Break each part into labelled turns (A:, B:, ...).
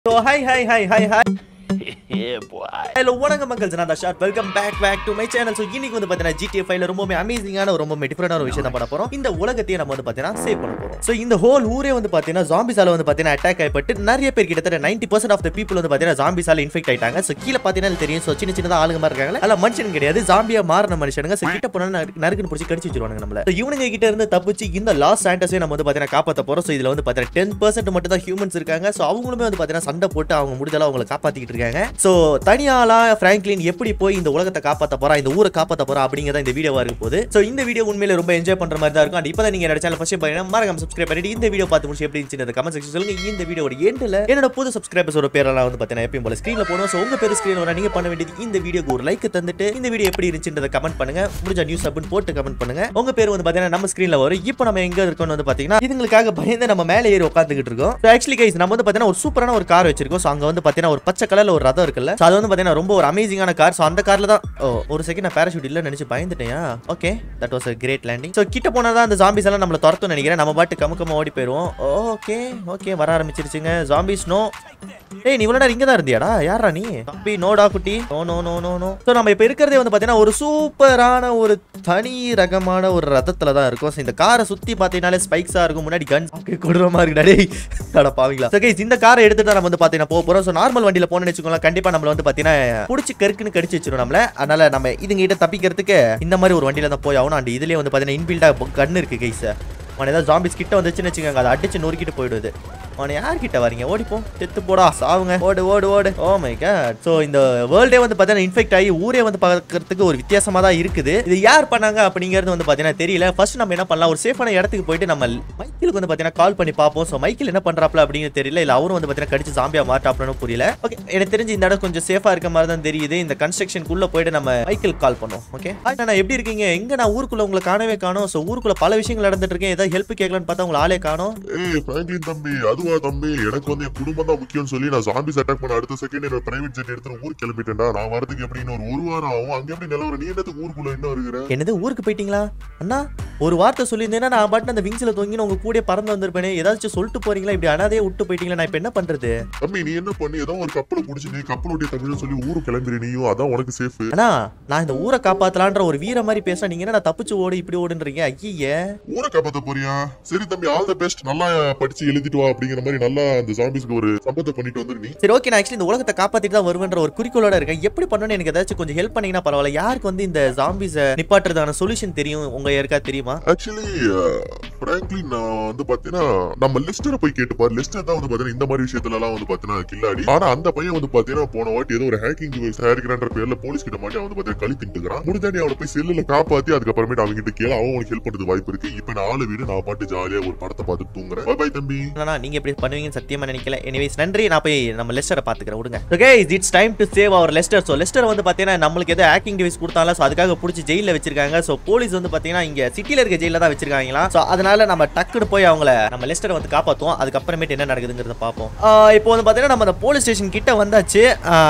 A: So hi hi hi hi hi
B: yeah, boy.
A: Hello வணக்கம் மக்கள் நான் short welcome back back to my channel so இன்னைக்கு வந்து பார்த்தீங்கன்னா ஜிடிஎஃப் ஃபைவ்ல ரொம்பவே அமேசிங்கான ரொம்ப டிஃபரெண்டான ஒரு விஷயம் தான் பண்ண போறோம் இந்த உலகத்தையே நம்ம வந்து பார்த்தீங்கன்னா சேவ் பண்ண போறோம் ஸோ இந்த ஹோல் ஊரே வந்து பார்த்தீங்கன்னா ஜாம்பிஸால வந்து பார்த்தீங்கன்னா அட்டாக் ஆகிப்பட்டு நிறைய பேர் கிட்டத்தட்ட ninety percent of the people வந்து பார்த்தீங்கன்னா ஜாம்பிஸால இன்ஃபெக்ட் ஆயிட்டாங்க ஸோ கீழே பார்த்தீங்கன்னா தெரியும் ஸோ சின்ன சின்னதாக ஆளுங்க மாதிரி இருக்காங்க அல்ல மனுஷன் கிடையாது ஜாம்பியா மாறின மனுஷனுங்க ஸோ கிட்ட போனா நறுக்குன்னு பிடிச்சி கடிச்சு வச்சிருவாங்க நம்மள ஸோ இவனுங்க கிட்ட இருந்து தப்பிச்சு இந்த லாஸ்ட் சாண்டஸே நம்ம வந்து பார்த்தீங்கன்னா காப்பாற்ற போறோம் ஸோ இதுல வந்து பார்த்தீங்கன்னா டென் பர்சன்ட் மட்டும் தான் ஹியூமன்ஸ் இருக்காங்க ஸோ அவங்களுமே வந்து பார்த்தீங்கன்னா சண்டை போட்டு அவங்க முடிஞ்சளவு அவங்களை காப்பாத்திக்கிட்டு இருக்காங்க ஸோ தனியாளா பிராங்க்லின் எப்படி போய் இந்த உலகத்தை காப்பாற்ற போறா இந்த ஊரை காப்பாற்ற போறா அப்படிங்கிறத இந்த வீடியோவா இருக்க போது ஸோ இந்த வீடியோ உண்மையில ரொம்ப என்ஜாய் பண்ற மாதிரி தான் இருக்கும் அண்ட் இப்போ நீங்க என்னோட சேனல் ஃபர்ஸ்ட் பாத்தீங்கன்னா மறக்காம சப்ஸ்கிரைப் பண்ணிட்டு இந்த வீடியோ பார்த்து முடிச்சு எப்படி இருந்துச்சு கமெண்ட் செக்ஷன் சொல்லுங்க இந்த வீடியோட எண்டில் என்னோட புது சப்ஸ்கிரைபர்ஸோட பேரெல்லாம் வந்து பார்த்தீங்கன்னா எப்பயும் போல ஸ்க்ரீன்ல போடும் ஸோ உங்க பேர் ஸ்க்ரீன் வர நீங்க பண்ண வேண்டியது இந்த வீடியோக்கு ஒரு லைக் தந்துட்டு இந்த வீடியோ எப்படி இருந்துச்சுன்றத கமெண்ட் பண்ணுங்க முடிஞ்ச நியூஸ் அப்படின்னு போட்டு கமெண்ட் பண்ணுங்க உங்க பேர் வந்து பார்த்தீங்கன்னா நம்ம ஸ்க்ரீன்ல வரும் இப்போ நம்ம எங்க இருக்கோம்னு வந்து பார்த்தீங்கன்னா இதுங்களுக்காக பயந்து நம்ம மேலே ஏறி உட்காந்துக்கிட்டு இருக்கோம் ஆக்சுவலி கைஸ் நம்ம வந்து பார்த்தீங்கன்னா ஒரு சூப்பரான ஒரு கார் வச்சிருக்கோம் ஸோ அங்க வந்து பார்த்தீங்கன்னா ஒரு பச்சை கலர்ல ஒரு ரதம் இருக்குல்ல ஸோ அது வந்து பார்த்தீங்கன்னா ரொம்ப ஒரு அமேசிங்கான கார் ஸோ அந்த கார்ல தான் ஓ ஒரு செகண்ட் நான் பேராஷூட் இல்ல நினைச்சு பயந்துட்டேன் okay that was a great landing so கிட்ட போனா தான் அந்த ஜாம்பிஸ் எல்லாம் நம்மள துரத்தும் நினைக்கிறேன் நம்ம பாட்டு கமுக்கமா ஓடி போயிருவோம் ஓகே ஓகே வர ஆரம்பிச்சிருச்சுங்க ஜாம்பிஸ் நோ ஏய் நீ இவ்வளவு நேரம் இங்க தான் இருந்தியாடா யாரா நீ தம்பி நோடா குட்டி no no no no no so நம்ம இப்போ இருக்கிறதே வந்து பார்த்தீங்கன்னா ஒரு சூப்பரான ஒரு தனி ரகமான ஒரு ரதத்துல தான் இருக்கும் ஸோ இந்த காரை சுத்தி பார்த்தீங்கன்னாலே ஸ்பைக்ஸா இருக்கும் முன்னாடி கன் கொடூரமா இருக்குடா டேய் அட பாவீங்களா ஸோ கைஸ் இந்த காரை எடுத்துட்டு தான் நம்ம வந்து பார்த்தீங்கன்னா போக போறோம் ஸோ நார்மல் வண்டியில போனோம்னு வச்சுக்கோங்களேன் கண்டிப்பா நம்மள வந்து பார்த்தீங்கன்னா பிடிச்சி கருக்குன்னு கடிச்சு வச்சிரும் நம்மள அதனால நம்ம இதுங்க கிட்ட தப்பிக்கிறதுக்கு இந்த மாதிரி ஒரு வண்டியில தான் போய் ஆகணும் அண்ட் இதுலயே வந்து பார்த்தீங்கன்னா இன்பில்டா கன் இருக்கு கைஸ் அவன் ஏதாவது ஜாம்பிஸ் கிட்ட வந்துச்சுன்னு வச்சுக்கோங்க அதை அடிச்சு நொறுக்கிட்டு போயிடுது அவனை யார்கிட்ட வரீங்க ஓடிப்போ செத்து போடா சாவுங்க ஓடு ஓடு ஓடு ஓ மை காட் ஸோ இந்த வேர்ல்டே வந்து பார்த்தீங்கன்னா இன்ஃபெக்ட் ஆகி ஊரே வந்து பார்க்கறதுக்கு ஒரு வித்தியாசமா தான் இருக்குது இது யார் பண்ணாங்க அப்படிங்கிறது வந்து பார்த்தீங்கன்னா தெரியல ஃபர்ஸ்ட் நம்ம என்ன பண்ணலாம் ஒரு சேஃபான இடத்துக்கு போயிட்டு நம்ம மைக்கிலுக்கு வந்து பார்த்தீங்கன்னா கால் பண்ணி பார்ப்போம் ஸோ மைக்கில் என்ன பண்றாப்ல அப்படிங்கிறது தெரியல இல்லை அவரும் வந்து பார்த்தீங்கன்னா கடிச்சு ஜாம்பியா மாட்டாப்லன்னு புரியல ஓகே எனக்கு தெரிஞ்சு இந்த இடம் கொஞ்சம் சேஃபா இருக்க மாதிரி தான் தெரியுது இந்த கன்ஸ்ட்ரக்ஷனுக்குள்ள போயிட்டு நம்ம மைக்கில் கால் பண்ணுவோம் ஓகே நான் எப்படி இருக்கீங்க எங்க நான் ஊருக்குள்ள உங்களை காணவே காணோம் ஸோ ஊருக்குள்ள பல விஷயங்கள் நடந்துட்டு இருக்கேன் ஏதாவது ஹெல்ப் கேட்கலான்னு பார்த்தா உங்களை ஆளே காணோம்
C: ஏய் பிராங்க்லின் தம்பி அதுவா தம்பி எனக்கு வந்து என் குடும்பம் தான் முக்கியம்னு சொல்லி நான் ஜாம்பிஸ் அட்டாக் பண்ண அடுத்த செகண்ட் என்னோட பிரைவேட் ஜெட் எடுத்து ஊர் கிளம்பிட்டேன்டா நான் வரதுக்கு எப்படி இன்னும் ஒரு வாரம் ஆகும் அங்க எப்படி நிலவரம் நீ என்னத்துக்கு ஊருக்குள்ள என்ன இருக்கிற
A: என்னது ஊருக்கு போயிட்டீங்களா அண்ணா ஒரு வார்த்தை சொல்லியிருந்தேன்னா நான் பாட்டு அந்த விங்ஸ்ல தொங்கின்னு உங்க கூட பறந்து வந்திருப்பேனே ஏதாச்சும் சொல்லிட்டு போறீங்களா இப்படி அனாதையே விட்டு போயிட்டீங்களா நான் இப்போ என்ன பண்றது
C: தம்பி நீ என்ன பண்ணி ஏதோ ஒரு கப்பலை புடிச்சு நீ கப்பலுடைய தமிழ்னு சொல்லி ஊருக்கு கிளம்புற நீயும் அதான் உனக்கு சேஃப்
A: அண்ணா நான் இந்த ஊரை காப்பாத்தலான்ற ஒரு வீர மாதிரி பேசுறேன் நீங்க என்ன நான் தப்பிச்சு ஓடு இப்படி ஓடுன்றீங்க ஐயே
C: ஊரை காப்பாத்த போறியா சரி தம்பி ஆல் த பெஸ்ட் நல்லா படிச்சு எழுதிட்டு வா அப்படிங்கிற மாதிரி நல்லா அந்த ஜாம்பிஸ்க்கு ஒரு சம்பத்தை பண்ணிட்டு வந்துரு நீ
A: சரி ஓகே நான் ஆக்சுவலி இந்த உலகத்தை காப்பாத்திட்டு தான் வருவேன்ற ஒரு குறிக்கோளோட இருக்கேன் எப்படி பண்ணணும்னு எனக்கு ஏதாச்சும் கொஞ்சம் ஹெல்ப் பண்ணீங்கன்னா பரவாயில்ல யாருக்கு வந்து இந்த ஜாம்பிஸை நிப்பாட்டுறதான சொல்யூஷன் தெரியும் உங்க யாருக்கா தெரியுமா
C: ஆக்சுவலி பிராங்க்லின் நான் வந்து பாத்தீங்கன்னா நம்ம லிஸ்டரை போய் கேட்டுப்பாரு லிஸ்டர் தான் வந்து பாத்தீங்கன்னா இந்த மாதிரி விஷயத்துல எல்லாம் வந்து பாத்தீங்கன்னா கில்லாடி ஆனா அந்த பையன் வந்து பாத்தீங்கன்னா போன வாட்டி ஏதோ ஒரு ஹேக்கிங் டிவைஸ் தயாரிக்கிறான்ற பேர்ல போலீஸ் கிட்ட மாட்டி அவன் வந்து பாத்தீங்கன்னா கழி திட்டுக்கிறான் முடிஞ்சாடி அவனை போய் செல்லுல காப்பாத்தி அதுக்கப்புறமேட்டு அவங்க கிட்ட கேள அவன் உனக்கு ஹெல்ப் பண்றது வாய்ப்பு இருக்கு இப்ப நான் ஆளு வீடு நான் பாட்டு ஜாலியா ஒரு படத்தை பார்த்து தூங்குறேன் பை பை தம்பி
A: அண்ணா நீங்க எப்படி பண்ணுவீங்கன்னு சத்தியமா நினைக்கல எனிவேஸ் நன்றி நான் போய் நம்ம லெஸ்டரை பாத்துக்கிறேன் விடுங்க okay it's time to save our Lester so Lester வந்து பாத்தீங்கன்னா நம்மளுக்கு ஏதோ ஹேக்கிங் டிவைஸ் கொடுத்தாலும் ஸோ அதுக்காக பிடிச்சி ஜெயில வச்சிருக்காங்க ஸோ போலீஸ் வந்து பாத்தீங்கன்னா இங்க சிட்டில இருக்க ஜெயில தான் வச்சிருக்காங்களா ஸோ அதனால நம்ம டக்குனு போய் அவங்கள நம்ம லெஸ்டரை வந்து காப்பாத்துவோம் அதுக்கப்புறமேட்டு என்ன நடக்குதுங்கிறத பார்ப்போம் ஆஹ் இப்போ வந்து பாத்தீங்கன்னா நம்ம அந்த போலீஸ் ஸ்டேஷன் கிட்ட வந்தாச்சு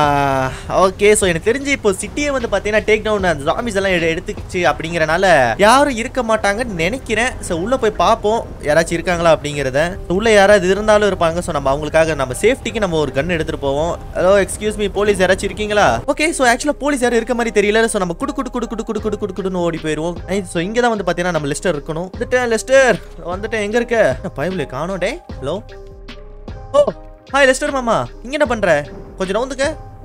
A: ஓகே ஸோ எனக்கு தெரிஞ்சு இப்போ சிட்டியே வந்து பாத்தீங்கன்னா டேக் டவுன் அந்த ஜாமிஸ் எல்லாம் எடு- எடுத்துக்கிச்சு அப்படிங்கறனால யாரும் இருக்க மாட்டாங்கன்னு நினைக்கிறேன் ஸோ உள்ள போய் பார்ப்போம் யாராச்சும் இருக்காங்களா அப்படிங்கிறத So, உள்ள யாராவது இருந்தாலும் இருப்பாங்க ஸோ நம்ம அவங்களுக்காக நம்ம சேஃப்டிக்கு நம்ம ஒரு கன் எடுத்துட்டு போவோம் ஹலோ எக்ஸ்கியூஸ் மீ போலீஸ் யாராச்சும் இருக்கீங்களா ஓகே ஸோ ஆக்சுவலாக போலீஸ் யாரும் இருக்க மாதிரி தெரியல ஸோ நம்ம குடு குடு குடு குடு குடு குடு குடு குடுன்னு ஓடி போயிடுவோம் ஸோ இங்கே தான் வந்து பார்த்தீங்கன்னா நம்ம லெஸ்டர் இருக்கணும் வந்துட்டேன் லெஸ்டர் வந்துட்டேன் எங்க இருக்க பைபிள் காணோம் டே ஹலோ ஓ ஹாய் லெஸ்டர் மாமா இங்க என்ன பண்ற கொஞ்சம் நவுந்துக்க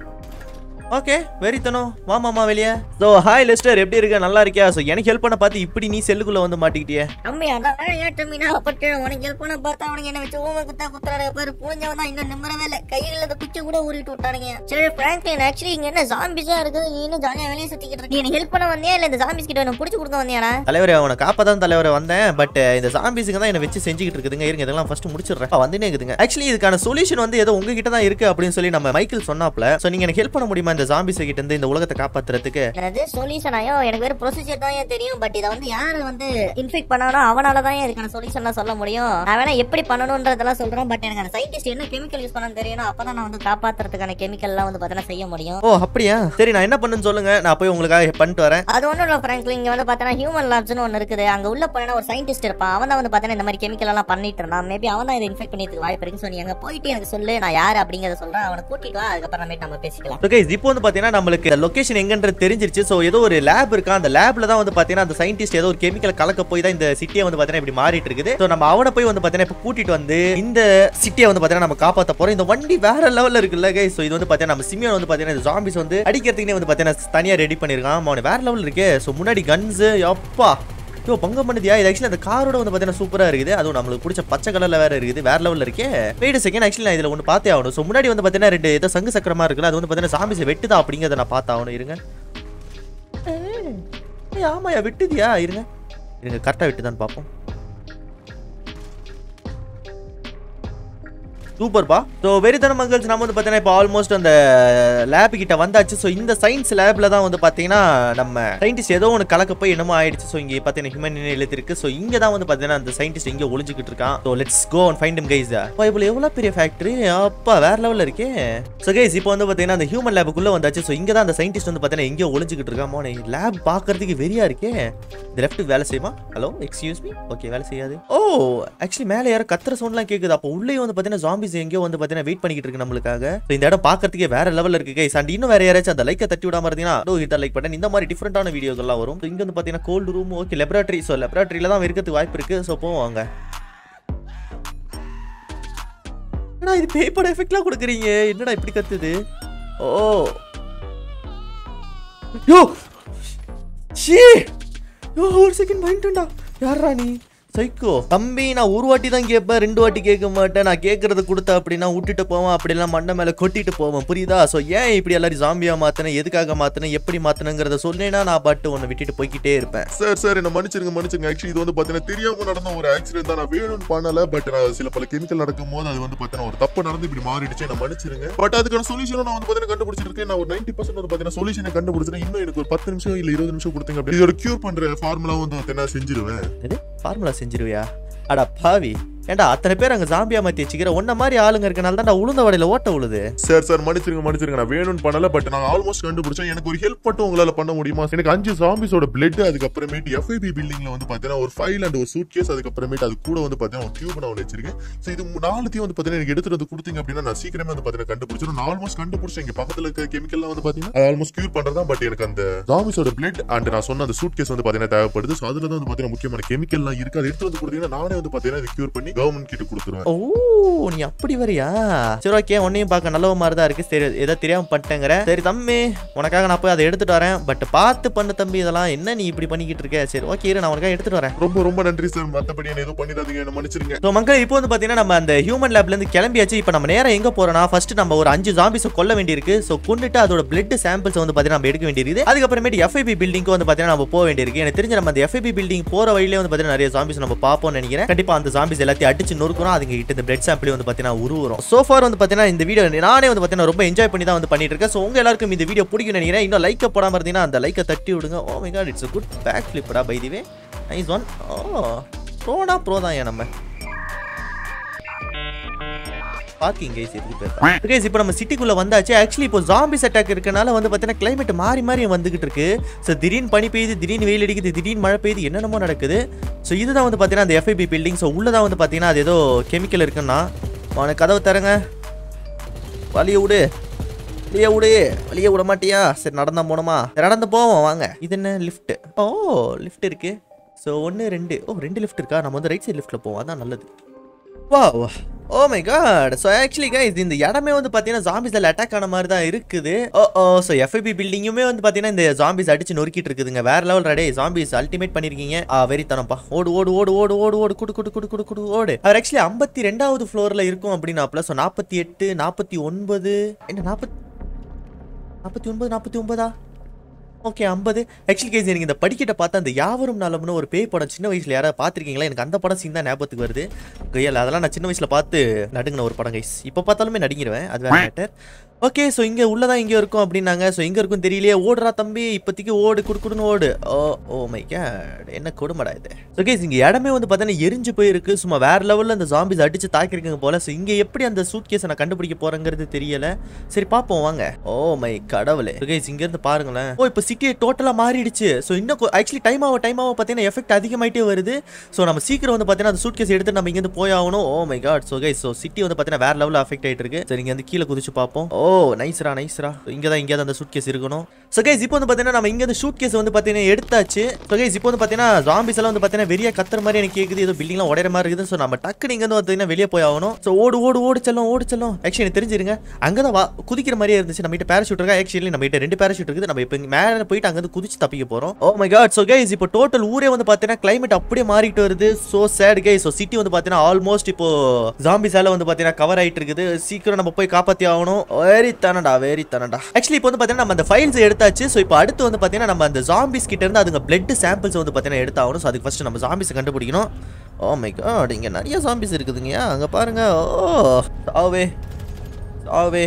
A: ஓகே வெறித்தனம் வா மாமா வெளியே ஸோ ஹாய் லெஸ்டர் எப்படி இருக்க நல்லா இருக்கியா ஸோ எனக்கு ஹெல்ப் பண்ண பார்த்து இப்படி நீ செல்லுக்குள்ள வந்து மாட்டிக்கிட்டியே
D: தம்பி அதான் ஏன் தம்பி நான் பட்டு உனக்கு ஹெல்ப் பண்ண பார்த்தா அவனுக்கு என்ன வச்சு ஓம குத்தா குத்துறாரு பாரு புரிஞ்சவன் தான் இன்னும் நிம்மறவே இல்லை கையில் இந்த குச்சி கூட ஊறிட்டு விட்டானுங்க சரி பிராங்க்லின் ஆக்சுவலி இங்க என்ன ஜாம்பிஸா இருக்குது நீ இன்னும் ஜாலியா வெளியே சுத்திக்கிட்டு இருக்க நீ ஹெல்ப் பண்ண வந்தியா இல்ல இந்த ஜாம்பிஸ் கிட்ட என்ன புடிச்சு கொடுக்க வந்தியாடா
A: தலைவரே அவனை காப்பதான் தலைவரை வந்தேன் பட் இந்த ஜாம்பிஸுங்க தான் என்னை வச்சு செஞ்சுக்கிட்டு இருக்குதுங்க இருங்க இதெல்லாம் ஃபர்ஸ்ட் முடிச்சிடுறேன் வந்துனே இருக்குதுங்க ஆக்சுவலி இதுக்கான சொல்யூஷன் வந்து ஏதோ உங்ககிட்ட தான் இருக்கு அப்படின்னு சொல்லி நம்ம மைக்கேல் சொன்னாப்ல ஸோ நீங்க எனக்கு ஹெல்ப் பண்ண முடியுமா இந்த ஜாம்பிஸ் கிட்ட இருந்து இந்த உலகத்தை காப்பாத்துறதுக்கு
D: அது சொல்யூஷன் ஆயோ எனக்கு வேற ப்ரொசீஜர் தான் ஏன் தெரியும் பட் இதை வந்து யாரு வந்து இன்ஃபெக்ட் பண்ணானோ அவனால தான் இதுக்கான சொல்யூஷன்லாம் சொல்ல முடியும் நான் வேணா எப்படி பண்ணணும்ன்றதெல்லாம் சொல்றேன் பட் எனக்கு அந்த சயின்டிஸ்ட் என்ன கெமிக்கல் யூஸ் பண்ணணும்னு தெரியணும் அப்பதான் நான் வந்து காப்பாத்துறதுக்கான கெமிக்கல்லாம் வந்து பார்த்தீங்கன்னா செய்ய முடியும்
A: ஓ அப்படியா சரி நான் என்ன பண்ணுன்னு சொல்லுங்க நான் போய் உங்களுக்காக பண்ணிட்டு வரேன்
D: அது ஒன்றும் இல்லை ஃப்ராங்க்லின் இங்கே வந்து பார்த்தீங்கன்னா ஹியூமன் லேப்ஸ்னு ஒன்று இருக்குது அங்கே உள்ள போனா ஒரு சயின்டிஸ்ட் இருப்பான் அவன் தான் வந்து பார்த்தீங்கன்னா இந்த மாதிரி கெமிக்கல் எல்லாம் பண்ணிட்டு இருந்தான் மேபி அவன் தான் இதை இன்ஃபெக்ட் பண்ணிட்டு வாய்ப்பு இருக்குன்னு சொல்லி அங்கே போயிட்டு எனக்கு சொல்லு நான் யார் அப்படிங்கிறத சொல்றேன் அவனை கூட்டிட்டு வா அதுக்கப்புறமேட்டு நம்ம பேசிக்கலாம்
A: ஓகே இப்போ வந்து பாத்தீங்கன்னா நம்மளுக்கு லொகேஷன் எங்கன்றது தெரிஞ்சிருச்சு ஸோ ஏதோ ஒரு லேப் இருக்கா அந்த லேப்ல தான் வந்து பாத்தீங்கன்னா அந்த சயின்டிஸ்ட் ஏதோ ஒரு கெமிக்கல் கலக்க போய் தான் இந்த சிட்டியை வந்து பாத்தீங்கன்னா இப்படி மாறிட்டு இருக்குது ஸோ நம்ம அவனை போய் வந்து பாத்தீங்கன்னா இப்போ கூட்டிட்டு வந்து இந்த சிட்டியை வந்து பாத்தீங்கன்னா நம்ம காப்பாத்த போறோம் இந்த வண்டி வேற லெவல்ல இருக்குல்ல கை ஸோ இது வந்து பாத்தீங்கன்னா நம்ம சிமியோன் வந்து பாத்தீங்கன்னா இந்த ஜாம்பிஸ் வந்து அடிக்கிறதுக்குனே வந்து பாத்தீங்கன்னா தனியா ரெடி பண்ணிருக்கான் அவன் வேற லெவல் இருக்கு ஸோ முன்னாடி கன்ஸ் அப்பா ஐயோ பங்கம் பண்ணுதியா இது ஆக்சுவலி அந்த காரோட வந்து பார்த்தீங்கன்னா சூப்பராக இருக்குது அதுவும் நம்மளுக்கு பிடிச்ச பச்சை கலரில் வேற இருக்குது வேற லெவலில் இருக்கே வெயிட் செகண்ட் ஆக்சுவலி நான் இதில் ஒன்று பார்த்தே ஆகணும் ஸோ முன்னாடி வந்து பார்த்தீங்கன்னா ரெண்டு ஏதோ சங்கு சக்கரமா இருக்குல்ல அது வந்து பார்த்தீங்கன்னா சாமிஸை வெட்டுதா அப்படிங்கிறத நான் பார்த்தாகணும் இருங்க ஏய், ஏய், ஆமாயா வெட்டுதியா இருங்க இருங்க கரெக்டாக வெட்டுதான்னு பார்ப்போம் சூப்பர்பா ஸோ வெறித்தன மங்கல்ஸ் நம்ம வந்து பார்த்தீங்கன்னா இப்போ ஆல்மோஸ்ட் அந்த லேப் கிட்ட வந்தாச்சு ஸோ இந்த சயின்ஸ் லேப்ல தான் வந்து பார்த்தீங்கன்னா நம்ம சயின்டிஸ்ட் ஏதோ ஒன்று கலக்க போய் என்னமோ ஆயிடுச்சு ஸோ இங்கே பார்த்தீங்கன்னா ஹியூமன் எழுதிருக்கு ஸோ இங்கே தான் வந்து பார்த்தீங்கன்னா அந்த சயின்டிஸ்ட் இங்கே ஒளிஞ்சிக்கிட்டு இருக்கான் so let's go and find him guys அப்பா இவ்வளோ எவ்வளோ பெரிய ஃபேக்ட்ரி அப்பா வேற லெவலில் இருக்கே ஸோ கைஸ் இப்போ வந்து பார்த்தீங்கன்னா அந்த ஹியூமன் லேபுக்குள்ளே வந்தாச்சு ஸோ இங்கே தான் அந்த சயின்டிஸ்ட் வந்து பார்த்தீங்கன்னா எங்கேயோ ஒளிஞ்சிக்கிட்டு இருக்கான் மோனே லேப் பார்க்கறதுக்கு வெறியா இருக்கே இந்த லெஃப்ட் வேலை செய்யுமா ஹலோ எக்ஸ்கியூஸ் மீ ஓகே வேலை செய்யாது ஓ ஆக்சுவலி மேலே யாரோ கத்துற சவுண்ட்லாம் கேட்குது அப்போ உள்ளே வந்து பார்த்தீங்கன்னா ஜாம்பிஸ் எங்கேயோ வந்து பார்த்தீங்கன்னா வெயிட் பண்ணிக்கிட்டு இருக்கு நம்மளுக்காக So, இந்த இடம் பார்க்கறதுக்கே வேற லெவலில் இருக்கு கைஸ் அண்ட் இன்னும் வேற யாராச்சும் அந்த லைக்கை தட்டி விடாம இருந்தீங்கன்னா டோ ஹிட் லைக் பட்டன் இந்த மாதிரி டிஃப்ரெண்டான வீடியோக்கெல்லாம் வரும் So, இங்க வந்து பார்த்தீங்கன்னா cold room okay laboratory so லெபரேட்டரியில தான் இருக்கிறதுக்கு வாய்ப்பு இருக்கு ஸோ போவாங்க என்னடா இது பேப்பர் எஃபெக்ட்லாம் கொடுக்குறீங்க என்னடா இப்படி கத்துது ஓ யோ ஷீ யோ ஒரு செகண்ட் வாங்கிட்டேன்டா யாரா நீ சைக்கோ தம்பி நான் ஒரு வாட்டி தான் கேட்பேன் ரெண்டு வாட்டி கேட்க மாட்டேன் நான் கேட்கறது கொடுத்த அப்படின்னா விட்டுட்டு போவேன் அப்படிலாம் மண்டை மேலே கொட்டிட்டு போவேன் புரியுதா ஸோ ஏன் இப்படி எல்லாரும் ஜாம்பியா மாத்தினேன் எதுக்காக மாத்தினேன் எப்படி மாத்தினங்கிறத சொன்னேன்னா நான் பாட்டு உன்னை விட்டுட்டு போய்க்கிட்டே இருப்பேன்
C: சார் சார் என்ன மன்னிச்சிருங்க மன்னிச்சிருங்க ஆக்சுவலி இது வந்து பாத்தீங்கன்னா தெரியாம நடந்த ஒரு ஆக்சிடென்ட் தான் நான் வேணும்னு பண்ணல பட் நான் சில பல கெமிக்கல் நடக்கும் போது அது வந்து பாத்தீங்கன்னா ஒரு தப்பு நடந்து இப்படி மாறிடுச்சு என்ன மன்னிச்சிருங்க பட் அதுக்கான சொல்யூஷன் நான் வந்து பாத்தீங்கன்னா கண்டுபிடிச்சிருக்கேன் நான் ஒரு நைன்டி பர்சன்ட் வந்து பாத்தீங்கன்னா சொல்யூஷனை கண்டுபிடிச்சிருக்கேன் இன்னும் எனக்கு ஒரு பத்து நிமிஷம் இல்ல இருபது நிமிஷம் கொடுத்தீங்க அப்படி இதோட கியூர் பண்ற ஃபார்முலா வந்து பாத்தீங்கன்னா செஞ்சிருவேன்
A: இது ஃபார்முலா செஞ்சிருவியா அடா பாவி ஏன்டா அத்தனை பேர் அங்கே ஜாம்பியா மாற்றி வச்சுக்கிற உன்ன மாதிரி ஆளுங்க இருக்கனால தான் உளுந்த வடையில் ஓட்ட உழுது
C: சார் சார் மன்னிச்சிருங்க மன்னிச்சிருங்க நான் வேணும்னு பண்ணல பட் நான் ஆல்மோஸ்ட் கண்டுபிடிச்சேன் எனக்கு ஒரு ஹெல்ப் மட்டும் உங்களால பண்ண முடியுமா எனக்கு அஞ்சு ஜாம்பிஸோட பிளட் அதுக்கப்புறமேட்டு எஃப்ஐபி பில்டிங்ல வந்து பாத்தீங்கன்னா ஒரு ஃபைல் அண்ட் ஒரு சூட் கேஸ் அதுக்கப்புறமேட்டு அது கூட வந்து பாத்தீங்கன்னா ஒரு டியூப் நான் ஒன்று வச்சிருக்கேன் ஸோ இது மூ- நாலுத்தையும் வந்து பாத்தீங்கன்னா எனக்கு எடுத்துட்டு வந்து கொடுத்தீங்க அப்படின்னா நான் சீக்கிரமே வந்து பாத்தீங்கன்னா கண்டுபிடிச்சிடும் நான் ஆல்மோஸ்ட் கண்டுபிடிச்சேன் இங்க பக்கத்துல இருக்க கெமிக்கல்லாம் வந்து பாத்தீங்கன்னா அது ஆல்மோஸ்ட் கியூர் பண்றதா பட் எனக்கு அந்த ஜாம்பிஸோட பிளட் அண்ட் நான் சொன்ன அந்த சூட் கேஸ் வந்து பாத்தீங்கன்னா தேவைப்படுது ஸோ அதுல தான் வந்து பாத்தீங்கன்னா முக்கியமான கெமிக்கல்லாம் இருக்கு அதை எடுத்து வந்து கொடுத்தீங்கன்னா நானே வந்து பாத்தீங்கன்னா இதை கியூர் பண்ணி கவர்மெண்ட் கிட்ட கொடுத்துருவேன்
A: ஓ நீ அப்படி வரியா சரி ஓகே உன்னையும் பார்க்க நல்ல மாதிரி தான் இருக்கு சரி ஏதோ தெரியாம பண்ணிட்டேங்கிற சரி தம்பி உனக்காக நான் போய் அதை எடுத்துட்டு வரேன் பட் பார்த்து பண்ணு தம்பி இதெல்லாம் என்ன நீ இப்படி பண்ணிக்கிட்டு இருக்க சரி ஓகே இரு நான் உனக்காக எடுத்துட்டு வரேன்
C: ரொம்ப ரொம்ப நன்றி சார் மத்தபடி என்ன எதுவும் பண்ணிடாதீங்க என்ன மன்னிச்சிருங்க
A: ஸோ மக்கள் இப்போ வந்து பார்த்தீங்கன்னா நம்ம அந்த ஹியூமன் லேப்லேருந்து கிளம்பியாச்சு இப்போ நம்ம நேரம் எங்கே போறோம்னா ஃபர்ஸ்ட் நம்ம ஒரு அஞ்சு ஜாம்பிஸை கொல்ல வேண்டியிருக்கு ஸோ கொண்டுட்டு அதோட பிளட் சாம்பிள்ஸ் வந்து பார்த்தீங்கன்னா நம்ம எடுக்க வேண்டியிருக்குது அதுக்கப்புறமேட்டு எஃப்ஐபி பில்டிங்க்கு வந்து பார்த்தீங்கன்னா நம்ம போக வேண்டியிருக்கு எனக்கு தெரிஞ்ச நம்ம அந்த எஃப்ஐபி பில்டிங் போகிற வழியிலே வந்து பார்த்தீங்கன்னா நிறைய ஜாம்பிஸ் நம்ம பார்ப்போம்னு நினைக்கிறேன் கண்டிப்பாக அந்த ஜாம்பிஸ் எல்லாத்தையும் அடிச்சு நொறுக்கிறோம் அதுங்க கிட்ட இந்த பிளட் சாம்பிள் வந்து பார்த்தீங்கன்னா உருவுறோம் ஸோ ஃபார் வந்து பார்த்தீங்கன்னா இந்த வீடியோ நானே வந்து பார்த்தீங்கன்னா ரொம்ப என்ஜாய் பண்ணி தான் வந்து பண்ணிட்டு இருக்கேன் ஸோ உங்க எல்லாருக்கும் இந்த வீடியோ பிடிக்கும் நினைக்கிறேன் இன்னும் லைக் போடாம இருந்தீங்கன்னா அந்த லைக்கை தட்டி விடுங்க oh my god it's good back ஃபிளிப்படா by the way nice one oh ப்ரோனா ப்ரோ தான் ஏன் நம்ம பார்க்கிங் கைஸ் இருக்கு பேர் கைஸ் இப்போ நம்ம சிட்டிக்குள்ள வந்தாச்சு ஆக்சுவலி இப்போ ஜாம்பிஸ் அட்டாக் இருக்கனால வந்து பார்த்தீங்கன்னா கிளைமேட் மாறி மாறி வந்துகிட்டு இருக்கு ஸோ திடீர்னு பனி பெய்யுது திடீர்னு வெயில் அடிக்குது திடீர்னு மழை பெய்யுது என்னென்னமோ நடக்குது ஸோ இதுதான் வந்து பார்த்தீங்கன்னா அந்த எஃப்ஐபி பில்டிங் ஸோ உள்ளதான் வந்து பார்த்தீங்கன்னா அது ஏதோ கெமிக்கல் இருக்குன்னா அவனுக்கு கதவை தரங்க வழியை விடு வழியை விடு வழியை விட மாட்டியா சரி நடந்தா போனோமா சரி, நடந்து போவோம் வாங்க இது என்ன லிஃப்ட் ஓ லிஃப்ட் இருக்கு ஸோ ஒன்று ரெண்டு ஓ ரெண்டு லிஃப்ட் இருக்கா நம்ம வந்து ரைட் சைடு லிஃப்ட்டில் போவோம் அதான் நல்லது வா oh my god so actually guys இந்த இடமே வந்து பார்த்தீங்கன்னா ஜாம்பிஸில் அட்டாக் ஆன மாதிரி தான் இருக்குது ஓ ஓ ஸோ எஃப்ஐபி பில்டிங்குமே வந்து பார்த்தீங்கன்னா இந்த ஜாம்பிஸ் அடிச்சு நொறுக்கிட்டு இருக்குதுங்க வேற லெவல் ரெடே ஜாம்பிஸ் அல்டிமேட் பண்ணிருக்கீங்க ஆ வெரி தனப்பா ஓடு ஓடு ஓடு ஓடு ஓடு ஓடு குடு குடு குடு குடு குடு ஓடு அவர் ஆக்சுவலி ஐம்பத்தி ரெண்டாவது ஃப்ளோரில் இருக்கும் அப்படின்னாப்ல ஸோ நாற்பத்தி எட்டு நாற்பத்தி ஒன்பது என்ன நாற்பத்தி நாற்பத்தி ஒன்பது நாற்பத்தி ஒன்பதா ஓகே ஐம்பது ஆக்சுவலி கேஸ் எனக்கு இந்த படிக்கட்டை பார்த்தா அந்த யாவரும் நலம்னு ஒரு பேய் படம் சின்ன வயசுல யாராவது பார்த்துருக்கீங்களா எனக்கு அந்த படம் சீன் தான் ஞாபகத்துக்கு வருது கையால் அதெல்லாம் நான் சின்ன வயசுல பார்த்து நடுங்கின ஒரு படம் கைஸ் இப்போ பார்த்தாலுமே நடுங்கிடுவேன் அது வேற மேட்டர் ஓகே ஸோ இங்கே உள்ளதான் இங்கே இருக்கும் அப்படின்னாங்க ஸோ எங்கே இருக்கும் தெரியலையே ஓடுறா தம்பி இப்போதைக்கு ஓடு குடுக்குடுன்னு ஓடு ஓ ஓ மை கேட் என்ன கொடுமடா இது ஓகே இங்கே இடமே வந்து பார்த்தீங்கன்னா எரிஞ்சு போயிருக்கு சும்மா வேற லெவலில் அந்த ஜாம்பிஸ் அடிச்சு தாக்கிருக்குங்க போல ஸோ இங்கே எப்படி அந்த சூட் கேஸை நான் கண்டுபிடிக்க போறேங்கிறது தெரியல சரி பார்ப்போம் வாங்க ஓ மை கடவுளே ஓகே இங்கேருந்து பாருங்களேன் ஓ இப்போ சிட்டியை டோட்டலாக மாறிடுச்சு ஸோ இன்னும் ஆக்சுவலி டைம் ஆகும் டைம் ஆகும் பார்த்தீங்கன்னா எஃபெக்ட் அதிகமாயிட்டே வருது ஸோ நம்ம சீக்கிரம் வந்து பார்த்தீங்கன்னா அந்த சூட் கேஸ் எடுத்து நம்ம இங்கேருந்து போய் ஆகணும் oh my god so guys so city வந்து பார்த்தீங்கன்னா வேற லெவலில் அஃபெக்ட் ஆயிட்டு இருக்கு சரி இங்க வந்து கீழே குதிச்சு பார்ப்போம் ஓ நைஸ்ரா நைஸ்ரா இங்கே தான் இங்கே அந்த சூட் கேஸ் இருக்கணும் ஸோ கைஸ் இப்போ வந்து பார்த்தீங்கன்னா நம்ம இங்கே இந்த ஷூட் கேஸ் வந்து பார்த்தீங்கன்னா எடுத்தாச்சு ஸோ கைஸ் இப்போ வந்து பார்த்தீங்கன்னா ஜாம்பிஸ் எல்லாம் வந்து பார்த்தீங்கன்னா வெளியே கத்துற மாதிரி எனக்கு கேட்குது ஏதோ பில்டிங்லாம் உடையிற மாதிரி இருக்குது ஸோ நம்ம டக்குனு இங்கே வந்து பார்த்தீங்கன்னா வெளியே போய் ஆகணும் ஸோ ஓடு ஓடு ஓடு செல்லும் ஓடு செல்லும் ஆக்சுவலி எனக்கு தெரிஞ்சிருங்க அங்கே தான் வா- குதிக்கிற மாதிரியே இருந்துச்சு நம்ம கிட்ட பேராஷூட் இருக்கா ஆக்சுவலி நம்ம கிட்ட ரெண்டு பேராஷூட் இருக்குது நம்ம இப்போ மேலே போயிட்டு அங்கே குதிச்சு தப்பிக்க போகிறோம் oh my god so guys இப்போ டோட்டல் ஊரே வந்து பார்த்தீங்கன்னா கிளைமேட் அப்படியே மாறிட்டு வருது so sad guys so city வந்து பார்த்தீங்கன்னா ஆல்மோஸ்ட் இப்போ ஜாம்பிஸால வந்து பார்த்தீங்கன்னா கவர் ஆயிட்டு இருக்குது சீக்கிரம் நம்ம போய் காப்பாற்றி ஆகணும் வெரி தானடா வெரி தானடா ஆக்சுவலி இப்போ வந்து பார்த்தீங்கன்னா நம்ம அந்த ஃபைல்ஸ் எடுத்தாச்சு ஸோ இப்போ அடுத்து வந்து பார்த்தீங்கன்னா நம்ம அந்த ஜாம்பிஸ் கிட்ட இருந்து அதுங்க பிளட் சாம்பிள்ஸ் வந்து பார்த்தீங்கன்னா எடுத்தாகணும் ஸோ அதுக்கு ஃபர்ஸ்ட் நம்ம ஜாம்பிஸை கண்டுபிடிக்கணும் ஓ மை காட் இங்கே நிறைய ஜாம்பிஸ் இருக்குதுங்கய்யா அங்கே பாருங்க ஓ சாவே சாவே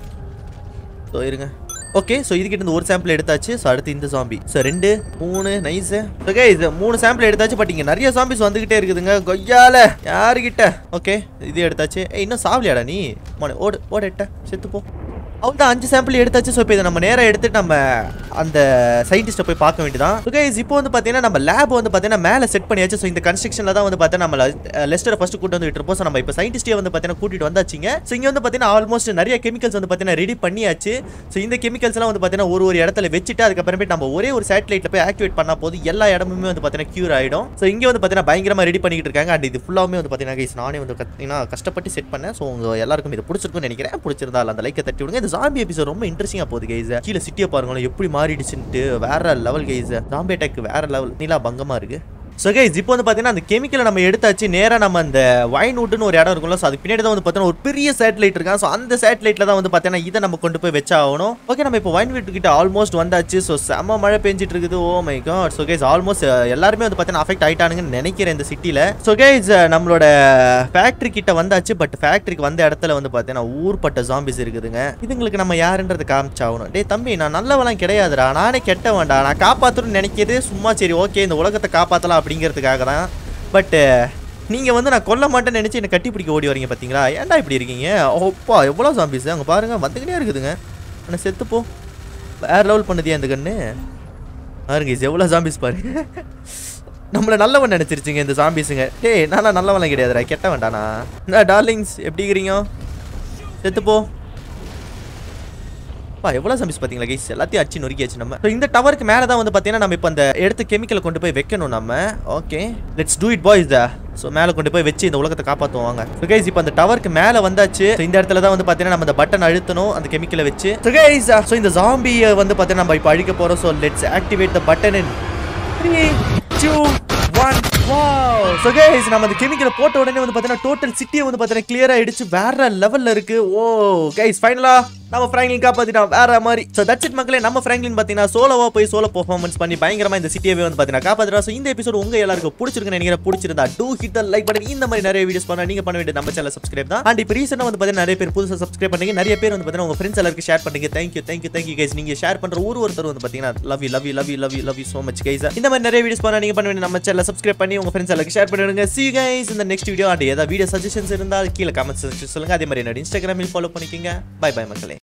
A: ஸோ இருங்க ஓகே ஸோ இதுக்கிட்ட இருந்து ஒரு சாம்பிள் எடுத்தாச்சு ஸோ அடுத்து இந்த ஜாம்பி ஸோ ரெண்டு மூணு நைஸு ஓகே இது மூணு சாம்பிள் எடுத்தாச்சு பட் இங்கே நிறைய ஜாம்பிஸ் வந்துகிட்டே இருக்குதுங்க கொய்யால யாருக்கிட்ட ஓகே இது எடுத்தாச்சு ஏய் இன்னும் சாவலியாடா நீ மோனே ஓடு ஓடு எட்ட செத்து போ அவ்வளோதான் அஞ்சு சாம்பிள் எடுத்தாச்சு ஸோ இப்போ இதை நம்ம நேராக எடுத்துட்டு நம்ம அந்த சயின்டிஸ்ட்டை போய் பார்க்க வேண்டியதான் ஓகே இப்போ வந்து பார்த்தீங்கன்னா நம்ம லேப் வந்து பார்த்தீங்கன்னா மேலே செட் பண்ணியாச்சு ஸோ இந்த கன்ஸ்ட்ரக்ஷனில் தான் வந்து பார்த்தீங்கன்னா நம்ம லெஸ்டரை ஃபர்ஸ்ட் கூட்டு வந்துட்டு இருப்போம் ஸோ நம்ம இப்போ சயின்டிஸ்டே வந்து பார்த்தீங்கன்னா கூட்டிட்டு வந்தாச்சுங்க ஸோ இங்கே வந்து பார்த்தீங்கன்னா ஆல்மோஸ்ட் நிறைய கெமிக்கல்ஸ் வந்து பார்த்தீங்கன்னா ரெடி பண்ணியாச்சு ஸோ இந்த கெமிக்கல்ஸ் எல்லாம் வந்து பார்த்தீங்கன்னா ஒரு ஒரு இடத்துல வச்சுட்டு அதுக்கப்புறமேட்டு நம்ம ஒரே ஒரு சேட்டலைட்ல போய் ஆக்டிவேட் பண்ணா போது எல்லா இடமுமே வந்து பார்த்தீங்கன்னா கியூர் ஆயிடும் ஸோ இங்கே வந்து பார்த்தீங்கன்னா பயங்கரமாக ரெடி பண்ணிட்டு இருக்காங்க அண்ட் இது ஃபுல்லாமே வந்து பார்த்தீங்கன்னா guys, நானே வந்து பார்த்தீங்கன்னா கஷ்டப்பட்டு செட் பண்ணேன் ஸோ உங்க எல்லாருக்கும் இது பிடிச்சிருக்கும்னு நினைக்கிறேன் பிடிச்சிருந்தால் அந்த லைக்கை தட்டி விடுங்க இந்த ஜாம்பி எபிசோட் ரொம்ப இன்ட்ரெஸ்டிங்காக போகுது கைஸ் கீழே சிட்டியை பாருங்களேன் எப்படி மாறிடுச்சுன்ட்டு வேற லெவல் கைஸ் ஜாம்பி அட்டாக் வேற லெவல் நீலா பங்கமா இருக்கு ஸோ கைஸ் இப்போ வந்து பார்த்தீங்கன்னா அந்த கெமிக்கலை நம்ம எடுத்தாச்சு நேராக நம்ம அந்த வைன்வுட்னு ஒரு இடம் இருக்கும்ல ஸோ அதுக்கு பின்னாடி தான் வந்து பார்த்தீங்கன்னா ஒரு பெரிய சேட்டலைட் இருக்கா ஸோ அந்த சேட்டலைட்டில் தான் வந்து பார்த்தீங்கன்னா இதை நம்ம கொண்டு போய் வச்சாகணும் ஓகே நம்ம இப்போ வைன்வுட் கிட்ட ஆல்மோஸ்ட் வந்தாச்சு ஸோ செம்ம மழை பெஞ்சிட்டு இருக்குது oh my god so guys almost எல்லாருமே வந்து பார்த்தீங்கன்னா அஃபெக்ட் ஆயிட்டானுங்கன்னு நினைக்கிறேன் இந்த சிட்டியில் ஸோ கைஸ் நம்மளோட ஃபேக்ட்ரி கிட்ட வந்தாச்சு பட் ஃபேக்ட்ரிக்கு வந்த இடத்துல வந்து பார்த்தீங்கன்னா ஊர்பட்ட ஜாம்பிஸ் இருக்குதுங்க இதுங்களுக்கு நம்ம யாருன்றது காமிச்சாகணும் டேய் தம்பி நான் நல்லவெல்லாம் கிடையாதுடா நானே கெட்ட வேண்டாம் நான் காப்பாற்றணும்னு நினைக்கிறது சும்மா சரி ஓகே இந்த உலகத்தை காப்பாற்றலாம் அப்படிங்கிறதுக்காக தான் பட்டு நீங்கள் வந்து நான் கொல்ல மாட்டேன்னு நினச்சி என்னை கட்டி பிடிக்க ஓடி வரீங்க பார்த்தீங்களா ஏன்டா இப்படி இருக்கீங்க ஓப்பா எவ்வளோ ஜாம்பிஸ் அங்கே பாருங்க வந்துக்கிட்டே இருக்குதுங்க ஆனால் செத்துப்போ வேற லெவல் பண்ணுதியா இந்த கண்ணு பாருங்க இது எவ்வளோ ஜாம்பிஸ் பாருங்க நம்மள நல்லவன் நினைச்சிருச்சுங்க இந்த ஜாம்பிஸுங்க டேய் நான் நல்லவன் கிடையாதுடா கெட்ட வேண்டானா என்ன டார்லிங்ஸ் எப்படி இருக்கிறீங்க செத்துப்போ பா எவ்வளோ சம்பிஸ் பார்த்தீங்களா கைஸ் எல்லாத்தையும் அடிச்சு நொறுக்கியாச்சு நம்ம So, இந்த டவருக்கு மேலே தான் வந்து பார்த்தீங்கன்னா நம்ம இப்போ அந்த எடுத்து கெமிக்கலை கொண்டு போய் வைக்கணும் நம்ம okay let's do it boys தா ஸோ மேலே கொண்டு போய் வச்சு இந்த உலகத்தை காப்பாற்றுவாங்க ஸோ கைஸ் இப்போ அந்த டவருக்கு மேலே வந்தாச்சு So, இந்த இடத்துல தான் வந்து பார்த்தீங்கன்னா நம்ம அந்த பட்டன் அழுத்தணும் அந்த கெமிக்கலை வச்சு ஸோ கைஸ் ஸோ இந்த ஜாம்பியை வந்து பார்த்தீங்கன்னா நம்ம இப்போ அழிக்க போகிறோம் so let's activate the button in three two one wow so guys நம்ம அந்த கெமிக்கலை போட்ட உடனே வந்து பார்த்தீங்கன்னா டோட்டல் சிட்டியை வந்து பார்த்தீங்கன்னா கிளியர் ஆயிடுச்சு வேற லெவல்ல இருக்கு ஓ கைஸ் ஃபைனலா நம்ம ஃப்ராங்க்லின் காப்பாத்திட்டோம் வேற மாதிரி ஸோ தட்ஸ் இட் மக்களே நம்ம ஃப்ராங்க்லின் பார்த்தீங்கன்னா சோலோவா போய் சோலோ பெர்ஃபார்மன்ஸ் பண்ணி பயங்கரமா இந்த சிட்டியவே வந்து பார்த்தீங்கன்னா காப்பாத்திட்டோம் ஸோ இந்த எபிசோட் உங்க எல்லாருக்கும் பிடிச்சிருக்குன்னு நினைக்கிறேன் பிடிச்சிருந்தா டூ ஹிட் லைக் பண்ணி இந்த மாதிரி நிறைய வீடியோஸ் பண்ண நீங்க பண்ண வேண்டிய நம்ம சேனல் சப்ஸ்கிரைப் தான் அண்ட் இப்போ ரீசெண்டாக வந்து பார்த்தீங்கன்னா நிறைய பேர் புதுசாக சப்ஸ்கிரைப் பண்ணீங்க நிறைய பேர் வந்து பார்த்தீங்கன்னா உங்க ஃப்ரெண்ட்ஸ் எல்லாருக்கும் ஷேர் பண்ணுங்க தேங்க்யூ தேங்க்யூ தேங்க்யூ கைஸ் நீங்க ஷேர் பண்ற ஒரு ஒருத்தர் வந்து பார்த்தீங்கன்னா love you love you love you love you love you so much guys இந்த மாதிரி நிறைய வீடியோஸ் பண்ண நீங்க பண்ண வேண்டிய நம்ம சேனல் சப்ஸ்கிரைப் பண்ணி உங்க ஃப்ரெண்ட்ஸ் எல்லாருக்கும் ஷேர் பண்ணிடுங்க see you guys இந்த நெக்ஸ்ட் வீடியோ அண்ட் ஏதாவது வீடியோ சஜஷன்ஸ் இருந்தால் கீழே கமெண்ட் சொல்லுங்க அதே மாதிரி என்னோட இன்ஸ்டாகிராமில் ஃபாலோ பண்ணிக்கோங்க பை பை மக்களே